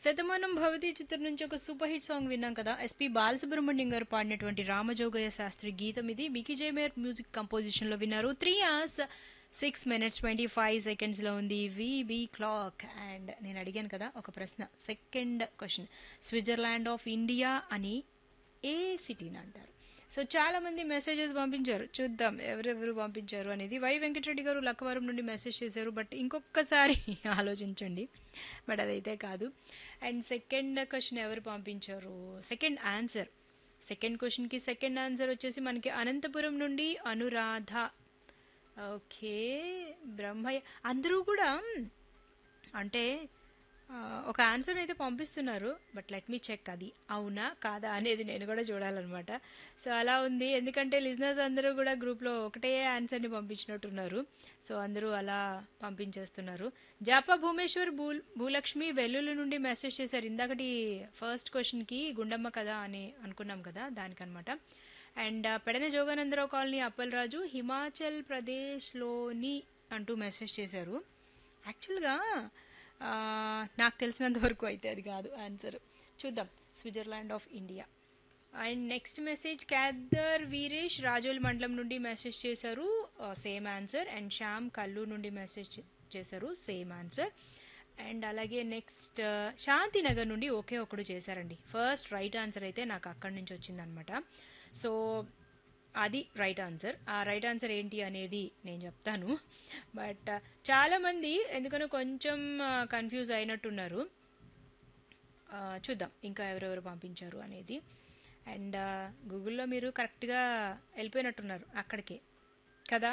శతమానం భవతి చిత్రం నుంచి ఒక సూపర్ హిట్ సాంగ్ విన్నాం కదా ఎస్పి బాలసుబ్రహ్మణ్యం గారు పాడినటువంటి రామజోగయ్య శాస్త్రి గీతం ఇది మికీ జయమేర్ మ్యూజిక్ కంపోజిషన్ లో విన్నారు three hours six minutes twenty five seconds లో ఉంది విబి క్లాక్ అండ్ నేను అడిగాను కదా ఒక ప్రశ్న second question Switzerland of India అని ఏ సిటీని అంటారు సో చాలా మంది మెసేజెస్ పంపించారు చూద్దాం ఎవరెవరు పంపించారు అనేది వై వెంకటరెడ్డి గారు లక్కవరం నుండి మెసేజ్ చేశారు బట్ ఇంకొకసారి ఆలోచించండి బట్ అదైతే కాదు అండ్ సెకండ్ క్వశ్చన్ ఎవరు పంపించారు సెకండ్ ఆన్సర్ సెకండ్ క్వశ్చన్కి సెకండ్ ఆన్సర్ వచ్చేసి మనకి అనంతపురం నుండి అనురాధ ఓకే బ్రహ్మయ్య అందరూ కూడా అంటే ఆ, ఒక ఆన్సర్ అయితే పంపిస్తున్నారు బట్ లెట్ మీ చెక్ అది అవునా కాదా అనేది నేను కూడా చూడాలన్నమాట సో అలా ఉంది ఎందుకంటే లిజినర్స్ అందరూ కూడా గ్రూప్లో ఒకటే ఆన్సర్ని పంపించినట్టున్నారు సో అందరూ అలా పంపించేస్తున్నారు జాపా భూమేశ్వర్ భూ భూలక్ష్మి వెల్లుల్లి నుండి మెసేజ్ చేశారు ఇందాకటి ఫస్ట్ క్వశ్చన్కి గుండమ్మ కదా అని అనుకున్నాం కదా దానికనమాట అండ్ పెడన జోగానందరావు కాలనీ అప్పలరాజు హిమాచల్ ప్రదేశ్లోని అంటూ మెసేజ్ చేశారు యాక్చువల్గా ఆ, నాకు తెలిసినంత వరకు అయితే అది కాదు ఆన్సర్ చూద్దాం Switzerland of India and next message Khader Veeresh Razole మండలం నుండి మెసేజ్ చేశారు సేమ్ ఆన్సర్ అండ్ శ్యామ్ కల్లు నుండి మెసేజ్ చేశారు సేమ్ ఆన్సర్ అండ్ అలాగే నెక్స్ట్ శాంతినగర్ నుండి ఒకే ఒకడు చేశారండి ఫస్ట్ రైట్ ఆన్సర్ అయితే నాకు అక్కడి నుంచి వచ్చిందనమాట సో అది రైట్ ఆన్సర్ ఆ రైట్ ఆన్సర్ ఏంటి అనేది నేను చెప్తాను బట్ చాలామంది ఎందుకనో కొంచెం కన్ఫ్యూజ్ అయినట్టున్నారు ఆ, చూద్దాం ఇంకా ఎవరెవరు పంపించారు అనేది అండ్ గూగుల్లో మీరు కరెక్ట్గా వెళ్ళిపోయినట్టున్నారు అక్కడికే కదా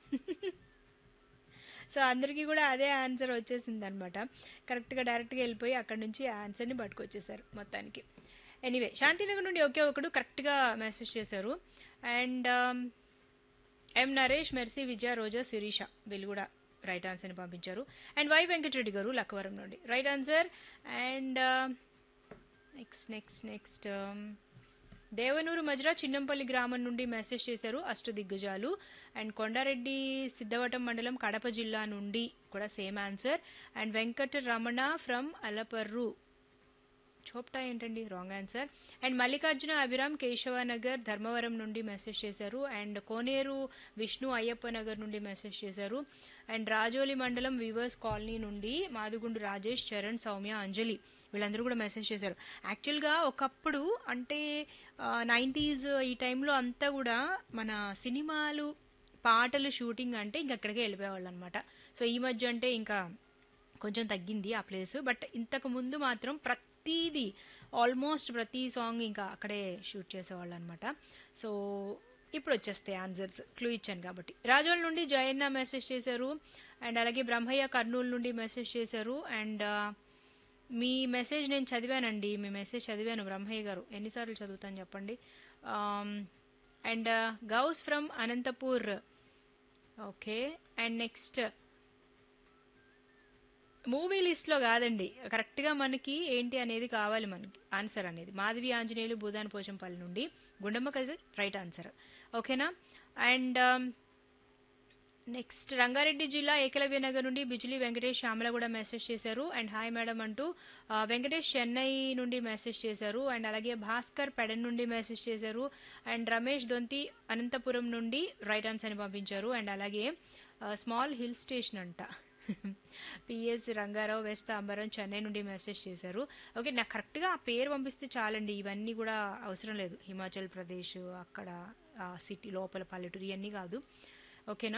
సో అందరికీ కూడా అదే ఆన్సర్ వచ్చేసింది అనమాట కరెక్ట్గా డైరెక్ట్గా వెళ్ళిపోయి అక్కడ నుంచి ఆ ఆన్సర్ని పట్టుకొచ్చేసారు మొత్తానికి ఎనీవే శాంతినగర్ నుండి ఒకే ఒకడు కరెక్ట్గా మెసేజ్ చేశారు and M Naresh Mercy Vijaya Roja Sirisha వీళ్ళు కూడా రైట్ ఆన్సర్ని పంపించారు అండ్ వై వెంకటరెడ్డి గారు లక్కవరం నుండి right answer and next next next Devanuru Majra Chinnampalli గ్రామం నుండి మెసేజ్ చేశారు అష్ట దిగ్గజాలు అండ్ కొండారెడ్డి సిద్ధవటం మండలం కడప జిల్లా నుండి కూడా same answer and Venkata Ramana from Alaparru Chopta ఏంటండి wrong answer and Mallikarjuna Abhiram Keshavanagar Dharmavaram నుండి మెసేజ్ చేశారు అండ్ కోనేరు విష్ణు అయ్యప్ప నగర్ నుండి మెసేజ్ చేశారు అండ్ రాజోలి మండలం వివర్స్ కాలనీ నుండి మాదుగుండు రాజేష్ చరణ్ సౌమ్య అంజలి వీళ్ళందరూ కూడా మెసేజ్ చేశారు యాక్చువల్గా ఒకప్పుడు అంటే నైంటీస్ ఈ టైంలో అంతా కూడా మన సినిమాలు పాటలు షూటింగ్ అంటే ఇంక అక్కడికే వెళ్ళిపోయేవాళ్ళు అనమాట సో ఈ మధ్య అంటే ఇంకా కొంచెం తగ్గింది ఆ ప్లేస్ బట్ ఇంతకు ముందు మాత్రం ప్రతిదీ ఆల్మోస్ట్ ప్రతి సాంగ్ ఇంకా అక్కడే షూట్ చేసేవాళ్ళు అనమాట సో ఇప్పుడు వచ్చేస్తాయి ఆన్సర్స్ క్లూ ఇచ్చాను కాబట్టి రాజోల్ నుండి జయన్న మెసేజ్ చేశారు అండ్ అలాగే బ్రహ్మయ్య కర్నూలు నుండి మెసేజ్ చేశారు అండ్ మీ మెసేజ్ నేను చదివానండి మీ మెసేజ్ చదివాను బ్రహ్మయ్య గారు ఎన్నిసార్లు చదువుతాను చెప్పండి and Ghouse from Anantapur okay and next movie లిస్ట్లో కాదండి కరెక్ట్గా మనకి ఏంటి అనేది కావాలి మనకి ఆన్సర్ అనేది మాధవి ఆంజనేయులు భూదాన్ పోచంపల్లి నుండి గుండమ్మ కజ రైట్ ఆన్సర్ ఓకేనా అండ్ నెక్స్ట్ రంగారెడ్డి జిల్లా ఏకలవ్య నగర్ నుండి బిజిలీ వెంకటేష్ శ్యామల కూడా మెసేజ్ చేశారు అండ్ హాయ్ మేడం అంటూ ఆ, వెంకటేష్ చెన్నై నుండి మెసేజ్ చేశారు అండ్ అలాగే భాస్కర్ పెడన్ నుండి మెసేజ్ చేశారు అండ్ రమేష్ దొంతి అనంతపురం నుండి రైట్ ఆన్సర్ అని పంపించారు అండ్ అలాగే స్మాల్ హిల్ స్టేషన్ అంట పిఎస్ రంగారావు వెస్ట్ అంబరం చెన్నై నుండి మెసేజ్ చేశారు ఓకే నాకు కరెక్ట్గా ఆ పేరు పంపిస్తే చాలండి ఇవన్నీ కూడా అవసరం లేదు హిమాచల్ ప్రదేశ్ అక్కడ సిటీ లోపల పల్లెటూరు ఇవన్నీ కాదు ఓకేనా